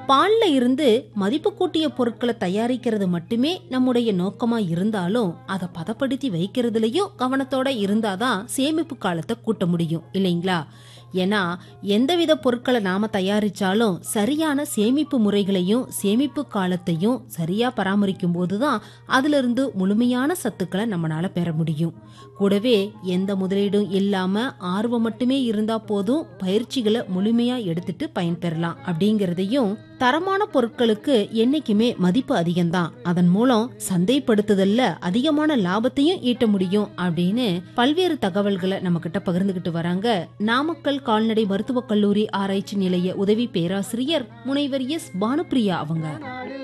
பால்ல இருந்து மதிப்பு கூட்டிய பொருட்களை தயாரிக்கிறது மட்டுமே நம்முடைய நோக்கமா இருந்தாலும் அதை பதப்படுத்தி வைக்கிறதுலயும் கவனத்தோட இருந்தாதான் சேமிப்பு காலத்தை கூட்ட முடியும் இல்லைங்களா ஏன்னா எந்தவித பொருட்களை நாம தயாரிச்சாலும் சரியான சேமிப்பு முறைகளையும் சேமிப்பு காலத்தையும் சரியா பராமரிக்கும் போதுதான் அதுல இருந்து முழுமையான சத்துக்களை நம்மளால பெற முடியும் கூடவே எந்த முதலீடும் இல்லாம ஆர்வம் மட்டுமே இருந்தா போதும் பயிற்சிகளை முழுமையா எடுத்துட்டு பயன்பெறலாம் அப்படிங்கறதையும் தரமான பொருட்களுக்கு என்னைக்குமே மதிப்பு அதிகம்தான் அதன் மூலம் சந்தைப்படுத்துதல்ல அதிகமான லாபத்தையும் ஈட்ட முடியும் அப்படின்னு பல்வேறு தகவல்களை நம்ம கிட்ட பகிர்ந்துகிட்டு வராங்க நாமக்கல் கால்நடை மருத்துவக் கல்லூரி ஆராய்ச்சி நிலைய உதவி பேராசிரியர் முனைவர் எஸ் பானுப்பிரியா அவங்க